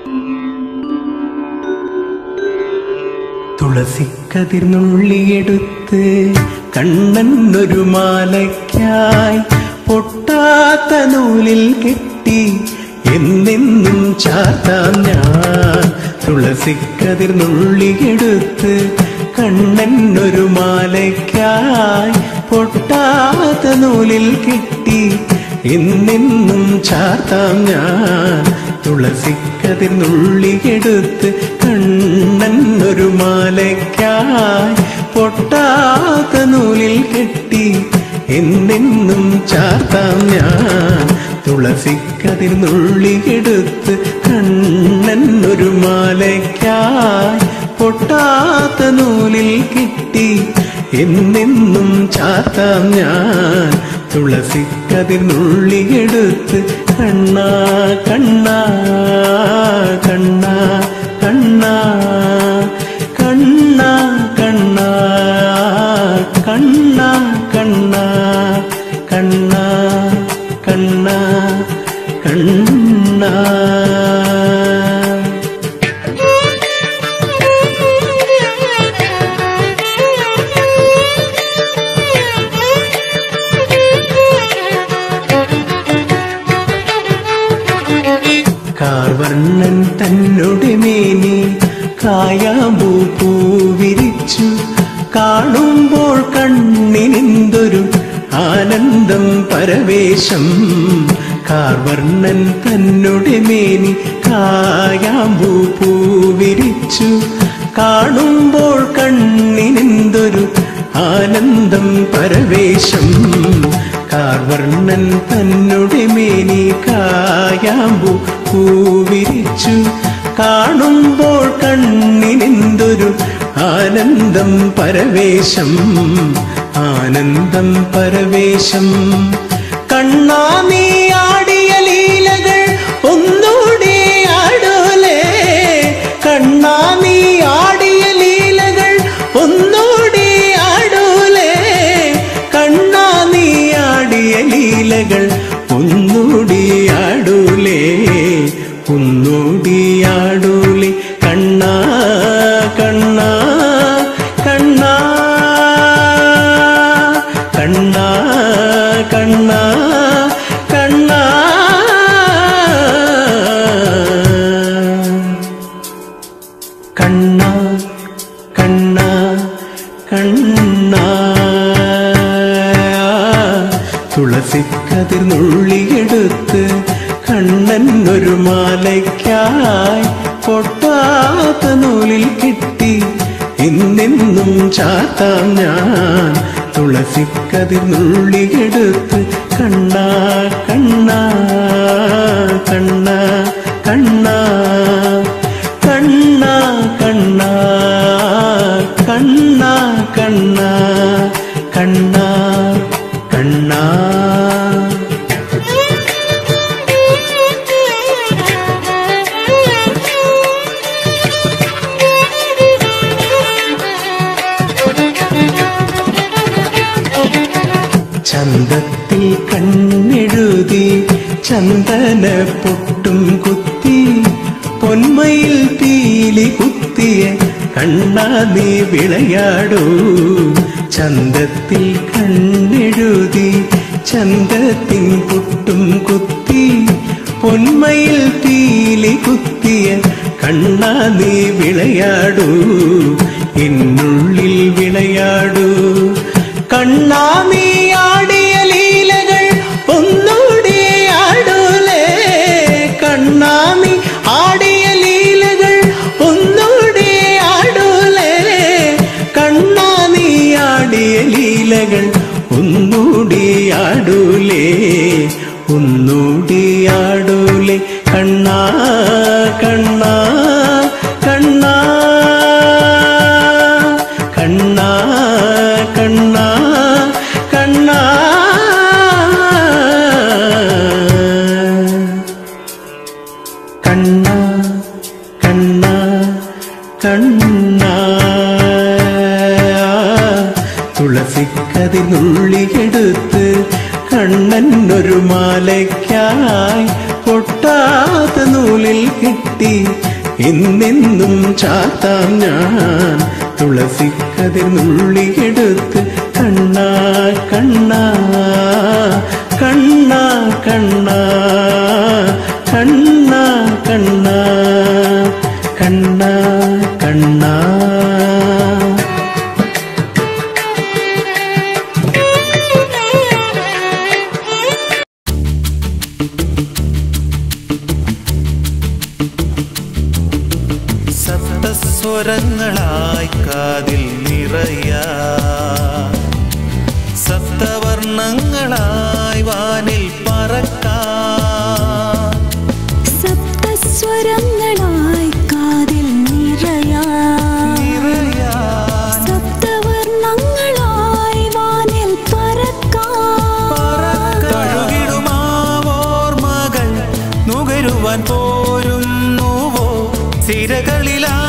തുളസിക്കതിർന്നുള്ളിയെടുത്ത് കണ്ണന്നൊരു മാലയ്ക്കായി പൊട്ടാത്ത നൂലിൽ കെട്ടി എന്നെന്നും ചാർത്താം ഞാൻ തുളസിക്കതിർന്നുള്ളിയെടുത്ത് കണ്ണന്നൊരു മാലയ്ക്കായി പൊട്ടാത്ത നൂലിൽ കെട്ടി എന്നെന്നും ചാർത്താം ഞാൻ തുളസിക്കതിർന്നുള്ളിയെടുത്ത് കണ്ണന്നൊരു മാലയ്ക്കായി പൊട്ടാത്ത നൂലിൽ കെട്ടി എന്നെന്നും ചാർത്താം ഞാൻ തുളസിക്കതിർന്നുള്ളിയെടുത്ത് കണ്ണന്നൊരു മാലയ്ക്കായി പൊട്ടാത്ത നൂലിൽ കെട്ടി എന്നെന്നും ചാർത്താം ഞാൻ തുളസിക്കതിർന്നുള്ളിയെടുത്ത് കണ്ണാ കണ്ണാ കണ്ണാ കണ്ണാ കണ്ണാ കണ്ണാ കണ്ണാ കണ്ണാ കണ്ണാ കണ്ണാ കണ്ണാ കാർവർണ്ണൻ തന്നോട് മേനി കായാമ്പൂ പൂവിരിച്ചു കാണുമ്പോൾ കണ്ണിനെന്തൊരു ആനന്ദം പരവേശം കാർവർണ്ണൻ തന്നോട് മേനി കായാമ്പൂ പൂവിരിച്ചു കാണുമ്പോൾ കണ്ണിനെന്തൊരു ആനന്ദം പരവേശം കാർവർണ്ണൻ തന്നുടെ മേനി കായാമ്പു പൂവിരിച്ചു കാണുമ്പോൾ കണ്ണിനെന്തൊരു ആനന്ദം പരവേശം ആനന്ദം പരവേശം കണ്ണാ നീ ആടിയ ലീലകൾ ഒന്നൂടെ ആടോലേ കണ്ണാ നീ ആടിയ ലീലകൾ ഒന്നൂടെ ആടോലേ കണ്ണാ നീ ആടിയ ലീലകൾ ഒന്നൂടി ആടൂലേ ഒന്നൂടി ആടൂലേ കണ്ണാ കണ്ണാ കണ്ണാ കണ്ണാ കണ്ണാ കണ്ണാ കണ്ണാ കണ്ണാ കണ്ണാ തുളസിക്കതിർന്നുള്ളിയെടുത്ത് കണ്ണന്നൊരു മാലയ്ക്കായി പൊട്ടാത്ത നൂലിൽ കിട്ടി എന്നെന്നും ചാത്താം ഞാൻ തുളസിക്കതിർന്നുള്ളിയെടുത്ത് കണ്ണാ കണ്ണാ കണ്ണാ കണ്ണാ കണ്ണാ കണ്ണാ കണ്ണാ കണ്ണാ കണ്ണാ കണ്ണാ ചന്തത്തിൽ കണ്ണെഴുതി ചന്ദന പൊട്ടും കുത്തി പൊന്മയിൽ പീലി കുത്തിയ കണ്ണാ നീ വിളയാടൂ ചന്തത്തിൽ കണ്ണെഴുതി ചന്തത്തിൻ പൊട്ടും കുത്തി പൊന്മയിൽ പീലി കുത്തിയ കണ്ണാ നീ വിളയാടൂ എന്നുള്ളിൽ വിളയാടൂ കണ്ണാ നീ ആടിയ ലീലകൾ ഒന്നൂടെ ആടൂലേ കണ്ണാ നീ ആടിയ ലീലകൾ ഒന്നൂടെ ആടൂലേ കണ്ണാ നീ ആടിയ ലീലകൾ ഒന്നൂടി ആടൂലേ ഒന്നൂടി ആടൂലേ കണ്ണാ കണ്ണാ കണ്ണാ കണ്ണാ കണ്ണാ കണ്ണാ കണ്ണാ കണ്ണാ കണ്ണാ തുളസിക്കതിനുള്ളിയെടുത്ത് കണ്ണന്നൊരു മാലയ്ക്കായി പൊട്ടാത്ത നൂലിൽ കിട്ടി എന്നെന്നും ചാത്താം ഞാൻ തുളസിക്കതിർ നുള്ളിയെടുത്ത് കണ്ണാ കണ്ണാ കണ്ണാ കണ്ണാ കണ്ണാ കണ്ണാ കണ്ണാ കണ്ണാ സപ്തസ്വരങ്ങളായി കാതിൽ നിറയ സപ്തവർണ്ണങ്ങളായി വാനിൽ പറക്കാം സപ്തസ്വരങ്ങളായി കാതിൽ നിറയാ നിറയാൻ സപ്തവർണ്ണങ്ങളായി വാനിൽ പറക്കാം കഴുകിടുമാവോർമകൾ നുകരുവാൻ പോരുന്നുവോ സിരകളിലാ